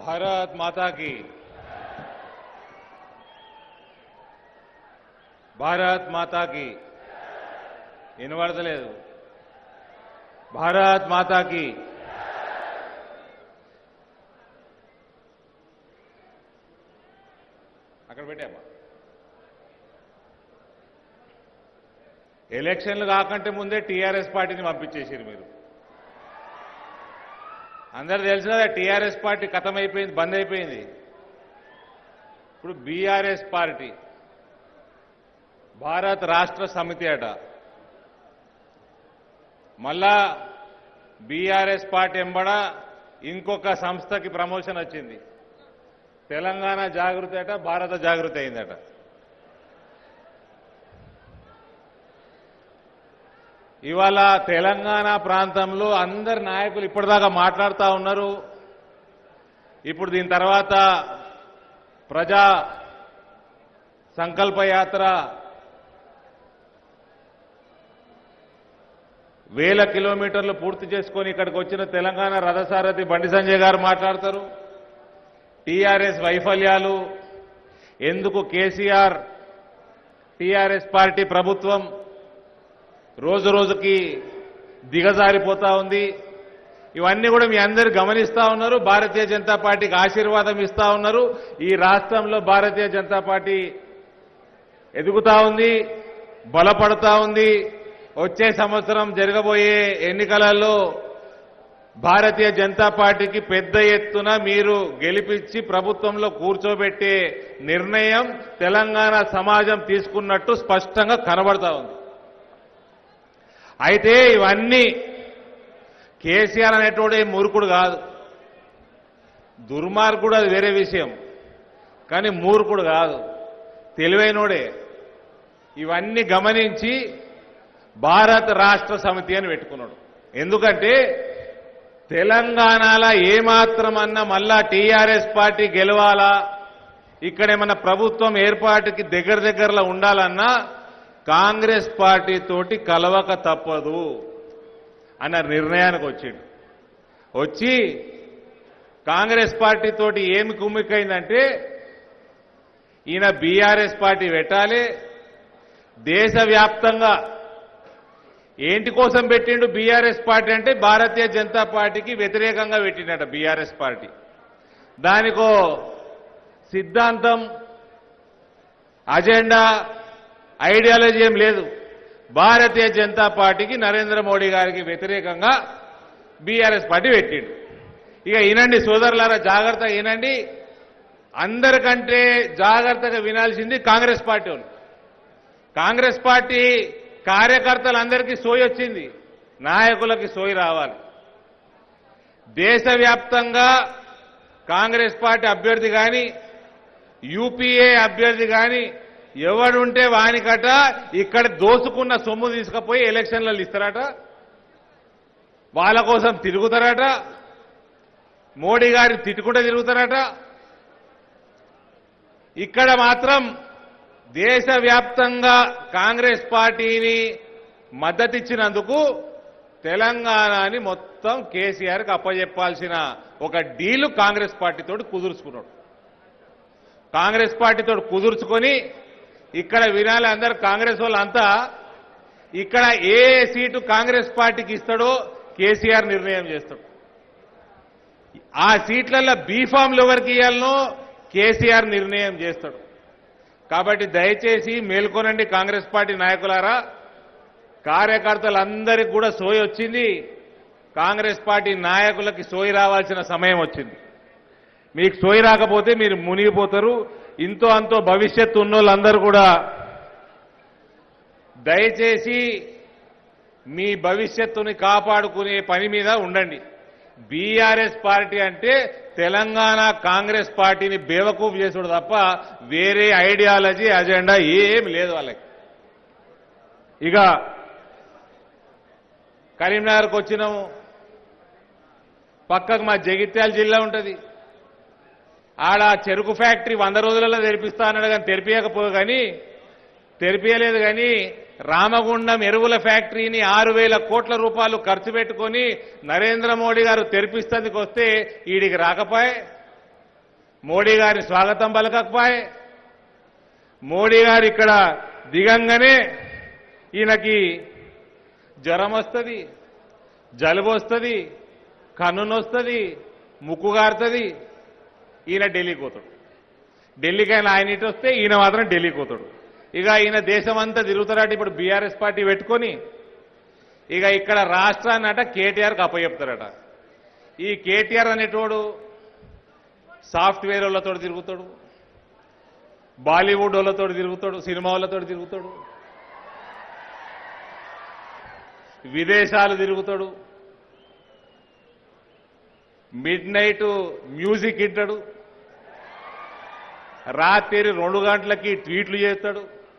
భారత్ మాతా की భారత్ మాతా की వినబడతలేదు భారత్ మాతా की అక్కడ పెట్టామా ఎలక్షన్లు కాకంటే ముందే టీఆర్ఎస్ పార్టీని పంపించేసారు మీరు అందరు తెలుసు కదా టీఆర్ఎస్ పార్టీ ఖతం అయిపోయింది బంద్ అయిపోయింది ఇప్పుడు బీఆర్ఎస్ పార్టీ భారత్ రాష్ట్ర సమితి అట మళ్ళా బీఆర్ఎస్ పార్టీ ఎంబడ ఇంకొక సంస్థకి ప్రమోషన్ వచ్చింది తెలంగాణ జాగృతి అట భారత జాగృతి అయిందట ఇవాళ తెలంగాణ ప్రాంతంలో అందరు నాయకులు ఇప్పటిదాకా మాట్లాడుతూ ఉన్నారు ఇప్పుడు దీని తర్వాత ప్రజా సంకల్ప యాత్ర వేల కిలోమీటర్లు పూర్తి చేసుకొని ఇక్కడికి వచ్చిన తెలంగాణ రథసారథి బండి సంజయ్ గారు మాట్లాడతారు టీఆర్ఎస్ వైఫల్యాలు ఎందుకు కేసీఆర్ టీఆర్ఎస్ పార్టీ ప్రభుత్వం రోజు రోజుకి దిగజారిపోతా ఉంది ఇవన్నీ కూడా మీ అందరు గమనిస్తా ఉన్నారు భారతీయ జనతా పార్టీకి ఆశీర్వాదం ఇస్తా ఉన్నారు ఈ రాష్ట్రంలో భారతీయ జనతా పార్టీ ఎదుగుతా ఉంది బలపడతా ఉంది వచ్చే సంవత్సరం జరగబోయే ఎన్నికలలో భారతీయ జనతా పార్టీకి పెద్ద ఎత్తున మీరు గెలిపించి ప్రభుత్వంలో కూర్చోబెట్టే నిర్ణయం తెలంగాణ సమాజం తీసుకున్నట్టు స్పష్టంగా కనబడతా ఉంది అయితే ఇవన్నీ కేసీఆర్ అనేటోడే మూర్ఖుడు కాదు దుర్మార్గుడు అది వేరే విషయం కానీ మూర్ఖుడు కాదు తెలివైనోడే ఇవన్నీ గమనించి భారత రాష్ట్ర సమితి అని పెట్టుకున్నాడు ఎందుకంటే తెలంగాణలో ఏమాత్రమన్నా మళ్ళా టీఆర్ఎస్ పార్టీ గెలవాలా ఇక్కడ ఏమన్నా ప్రభుత్వం ఏర్పాటుకి దగ్గర దగ్గరలో ఉండాలన్నా కాంగ్రెస్ పార్టీ తోటి కలవక తప్పదు అన్న నిర్ణయానికి వచ్చిండు వచ్చి కాంగ్రెస్ పార్టీ తోటి ఏమి కుమ్మికైందంటే ఈయన బీఆర్ఎస్ పార్టీ పెట్టాలి దేశవ్యాప్తంగా ఏంటి కోసం పెట్టిండు బీఆర్ఎస్ పార్టీ అంటే భారతీయ జనతా పార్టీకి వ్యతిరేకంగా పెట్టిండట బీఆర్ఎస్ పార్టీ దానికో సిద్ధాంతం అజెండా ఐడియాలజీ ఏం లేదు భారతీయ జనతా పార్టీకి నరేంద్ర మోడీ గారికి వ్యతిరేకంగా బీఆర్ఎస్ పార్టీ పెట్టిండు ఇక వినండి సోదరులారా జాగ్రత్త వినండి అందరికంటే జాగ్రత్తగా వినాల్సింది కాంగ్రెస్ పార్టీ వాళ్ళు కాంగ్రెస్ పార్టీ కార్యకర్తలందరికీ సోయి వచ్చింది నాయకులకి సోయి రావాలి దేశవ్యాప్తంగా కాంగ్రెస్ పార్టీ అభ్యర్థి కానీ యూపీఏ అభ్యర్థి కానీ ఎవడుంటే వానికట ఇక్కడ దోసుకున్న సొమ్ము తీసుకుపోయి ఎలక్షన్లలో ఇస్తారట వాళ్ళ కోసం తిరుగుతారట మోడీ గారిని తిట్టుకుంటూ తిరుగుతారట ఇక్కడ మాత్రం దేశవ్యాప్తంగా కాంగ్రెస్ పార్టీని మద్దతిచ్చినందుకు తెలంగాణని మొత్తం కేసీఆర్కి అప్పజెప్పాల్సిన ఒక డీలు కాంగ్రెస్ పార్టీతో కుదుర్చుకున్నాడు కాంగ్రెస్ పార్టీతో కుదుర్చుకొని ఇక్కడ వినాలి అందరు కాంగ్రెస్ వాళ్ళంతా ఇక్కడ ఏ సీటు కాంగ్రెస్ పార్టీకి ఇస్తాడో కేసీఆర్ నిర్ణయం చేస్తాడు ఆ సీట్లలో బీఫామ్లు ఎవరికి ఇవ్వాలనో కేసీఆర్ నిర్ణయం చేస్తాడు కాబట్టి దయచేసి మేల్కొనండి కాంగ్రెస్ పార్టీ నాయకులారా కార్యకర్తలందరికీ కూడా సోయి వచ్చింది కాంగ్రెస్ పార్టీ నాయకులకి సోయి రావాల్సిన సమయం వచ్చింది మీకు సోయి రాకపోతే మీరు మునిగిపోతారు ఇంతో అంతో భవిష్యత్తు ఉన్నోళ్ళందరూ కూడా దయచేసి మీ భవిష్యత్తుని కాపాడుకునే పని మీద ఉండండి బీఆర్ఎస్ పార్టీ అంటే తెలంగాణ కాంగ్రెస్ పార్టీని బేవకూఫ్ చేసుడు తప్ప వేరే ఐడియాలజీ అజెండా ఏం లేదు వాళ్ళకి ఇక కరీంనగర్కి వచ్చినాము పక్కకు మా జగిత్యాల జిల్లా ఉంటుంది ఆడ చెరుకు ఫ్యాక్టరీ వంద రోజులలో తెరిపిస్తా అన్నాడు కానీ తెరిపియకపోదు కానీ తెరిపియలేదు కానీ రామగుండం ఎరువుల ఫ్యాక్టరీని ఆరు వేల కోట్ల రూపాయలు ఖర్చు పెట్టుకొని నరేంద్ర మోడీ గారు తెరిపిస్తందుకు వస్తే ఈడికి రాకపోయే మోడీ గారి స్వాగతం పలకకపోయే మోడీ గారు ఇక్కడ దిగంగానే ఈయనకి జ్వరం వస్తుంది జలుబు వస్తుంది కన్నునొస్తుంది ముక్కు గారుతుంది ఈయన ఢిల్లీకి పోతాడు ఢిల్లీకి ఆయన ఆయన ఇటు వస్తే ఈయన మాత్రం ఢిల్లీకి పోతాడు ఇక ఈయన దేశం అంతా తిరుగుతారట ఇప్పుడు బీఆర్ఎస్ పార్టీ పెట్టుకొని ఇక ఇక్కడ రాష్ట్రాన్ని అట కేటీఆర్కి అప్పచెప్తారట ఈ కేటీఆర్ అనేటోడు సాఫ్ట్వేర్ వాళ్ళతో తిరుగుతాడు బాలీవుడ్ వాళ్ళతో తిరుగుతాడు సినిమా వాళ్ళతో తిరుగుతాడు విదేశాలు తిరుగుతాడు మిడ్ నైట్ మ్యూజిక్ వింటాడు రాత్రి రెండు గంటలకి ట్వీట్లు చేస్తాడు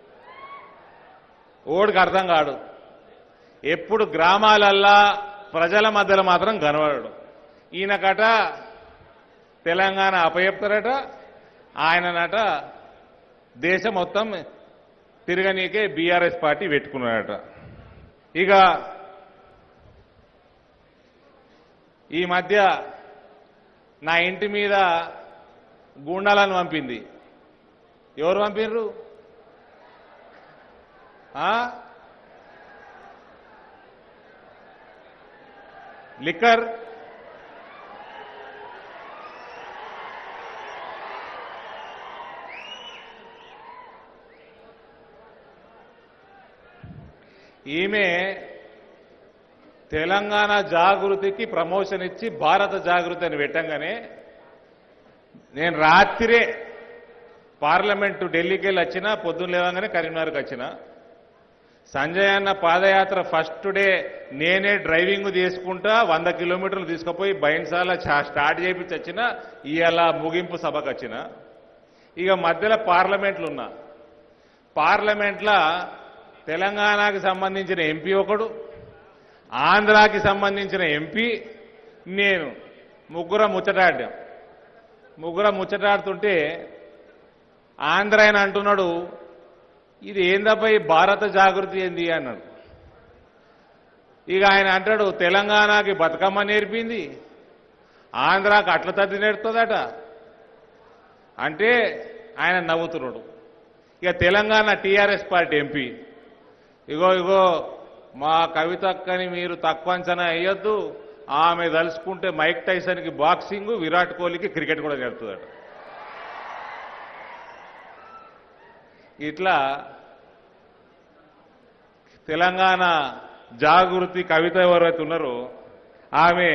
ఓడికి అర్థం కాడు ఎప్పుడు గ్రామాలల్లా ప్రజల మధ్యలో మాత్రం కనబడడు ఈయనకట తెలంగాణ అపచెప్తారట ఆయననట దేశం మొత్తం తిరగనీకే బీఆర్ఎస్ పార్టీ పెట్టుకున్నాడట ఇక ఈ మధ్య నా ఇంటి మీద గుండాలను పంపింది ఎవరు పంపిర్రు ఆ? లిక్కర్ ఈమె తెలంగాణ జాగృతికి ప్రమోషన్ ఇచ్చి భారత జాగృతి అని పెట్టంగానే నేను రాత్రే పార్లమెంటు ఢిల్లీకి వెళ్ళి వచ్చిన పొద్దున్న లేవగానే కరీంనగర్కి వచ్చిన సంజయ్ అన్న పాదయాత్ర ఫస్ట్ డే నేనే డ్రైవింగ్ తీసుకుంటా వంద కిలోమీటర్లు తీసుకుపోయి బైన్సాల చా- స్టార్ట్ చేయించి వచ్చిన ఇవాళ ముగింపు సభకు వచ్చిన ఇక మధ్యలో పార్లమెంట్లు ఉన్నా పార్లమెంట్ల తెలంగాణకి సంబంధించిన ఎంపీ ఒకడు ఆంధ్రాకి సంబంధించిన ఎంపీ నేను ముగ్గురం ముచ్చటాడాం ముగ్గురం ముచ్చటాడుతుంటే ఆంధ్ర ఆయన అంటున్నాడు ఇది ఏందబ్బా ఈ భారత జాగృతి ఏంది అన్నాడు ఇక ఆయన అంటాడు తెలంగాణకి బతుకమ్మ నేర్పింది ఆంధ్రాకి అట్ల తద్ది నేర్పుతుందట అంటే ఆయన నవ్వుతున్నాడు ఇక తెలంగాణ టీఆర్ఎస్ పార్టీ ఎంపీ ఇగో ఇగో మా కవితక్కని మీరు తక్కువ అంచనా వేయొద్దు ఆమె తలుచుకుంటే మైక్ టైసన్కి బాక్సింగ్ విరాట్ కోహ్లీకి క్రికెట్ కూడా నేర్పుతుందట ఇట్లా తెలంగాణ జాగృతి కవిత ఎవరైతే ఉన్నారో ఆమె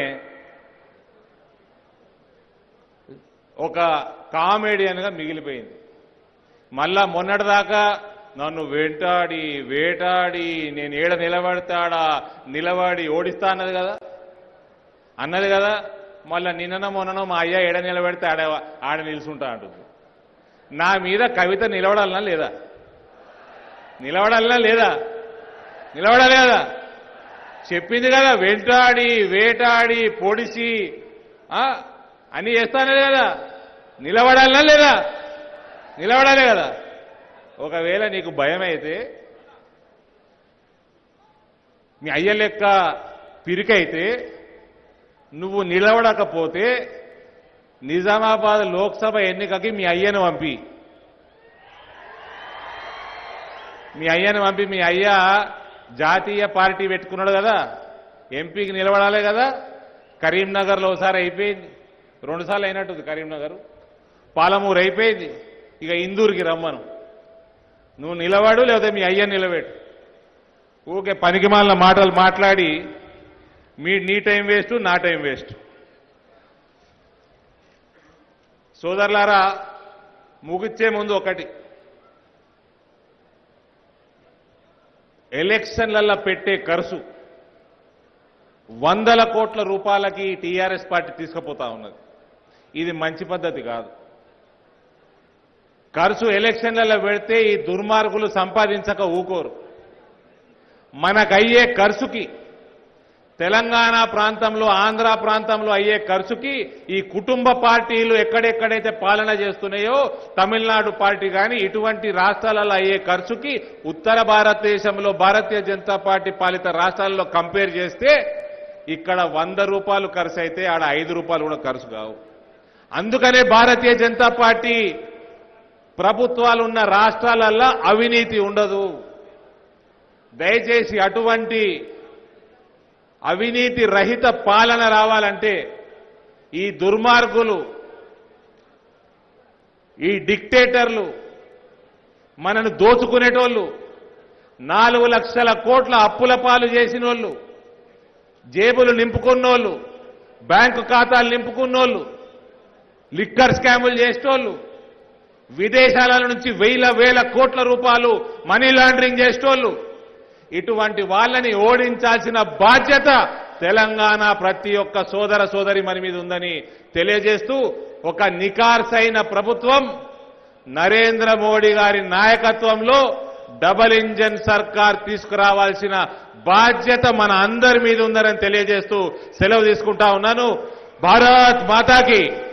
ఒక కామెడియన్గా మిగిలిపోయింది మళ్ళా మొన్నటిదాకా నన్ను వెంటాడి వేటాడి నేను ఏడ నిలబడతాడా నిలబడి ఓడిస్తా అన్నది కదా అన్నది కదా మళ్ళా నిన్ననో మొన్ననో మా అయ్య ఏడ నిలబెడితే ఆడ ఆడ నిలుచుంటా అంటుంది నా మీద కవిత నిలబడాలనా లేదా నిలబడాలనా లేదా నిలబడాలి కదా చెప్పింది కదా వెంటాడి వేటాడి పొడిసి ఆ, అన్ని చేస్తానే కదా నిలబడాలనా లేదా నిలబడాలి కదా ఒకవేళ నీకు భయం అయితే మీ అయ్య లెక్క పిరికైతే నువ్వు నిలబడకపోతే నిజామాబాద్ లోక్సభ ఎన్నికకి మీ అయ్యను పంపి మీ అయ్యను పంపి మీ అయ్య జాతీయ పార్టీ పెట్టుకున్నాడు కదా ఎంపీకి నిలబడాలి కదా కరీంనగర్లో ఒకసారి అయిపోయింది రెండుసార్లు అయినట్టుంది కరీంనగర్ పాలమూరు అయిపోయింది ఇక ఇందూరుకి రమ్మను నువ్వు నిలబడు లేకపోతే మీ అయ్య నిలబెట్టు ఊకే పనికిమాలిన మాటలు మాట్లాడి మీ నీ టైం వేస్ట్ నా టైం వేస్ట్ సోదరులారా ముగిచ్చే ముందు ఒకటి ఎలక్షన్లలో పెట్టే ఖర్చు వందల కోట్ల రూపాయలకి టీఆర్ఎస్ పార్టీ తీసుకుపోతా ఉన్నది ఇది మంచి పద్ధతి కాదు ఖర్చు ఎలక్షన్లలో పెడితే ఈ దుర్మార్గులు సంపాదించక ఊకోరు మనకయ్యే ఖర్చుకి తెలంగాణ ప్రాంతంలో ఆంధ్ర ప్రాంతంలో అయ్యే ఖర్చుకి ఈ కుటుంబ పార్టీలు ఎక్కడెక్కడైతే పాలన చేస్తున్నాయో తమిళనాడు పార్టీ కానీ ఇటువంటి రాష్ట్రాలలో అయ్యే ఖర్చుకి ఉత్తర భారతదేశంలో భారతీయ జనతా పార్టీ పాలిత రాష్ట్రాల్లో కంపేర్ చేస్తే ఇక్కడ వంద రూపాయలు ఖర్చు అయితే ఆడ ఐదు రూపాయలు కూడా ఖర్చు కావు అందుకనే భారతీయ జనతా పార్టీ ప్రభుత్వాలు ఉన్న రాష్ట్రాలల్లో అవినీతి ఉండదు దయచేసి అటువంటి అవినీతి రహిత పాలన రావాలంటే ఈ దుర్మార్గులు ఈ డిక్టేటర్లు మనను దోచుకునేటోళ్ళు నాలుగు లక్షల కోట్ల అప్పుల పాలు చేసినోళ్ళు జేబులు నింపుకున్నోళ్ళు బ్యాంకు ఖాతాలు నింపుకున్నోళ్ళు లిక్కర్ స్కాములు చేసేటోళ్ళు విదేశాల నుంచి వేల వేల కోట్ల రూపాయలు మనీ లాండరింగ్ చేసేటోళ్ళు ఇటువంటి వాళ్ళని ఓడించాల్సిన బాధ్యత తెలంగాణ ప్రతి ఒక్క సోదర సోదరి మన మీద ఉందని తెలియజేస్తూ ఒక నికార్సైన ప్రభుత్వం నరేంద్ర మోడీ గారి నాయకత్వంలో డబల్ ఇంజన్ సర్కార్ తీసుకురావాల్సిన బాధ్యత మన అందరి మీద ఉందని తెలియజేస్తూ సెలవు తీసుకుంటా ఉన్నాను భారత్ మాతాకి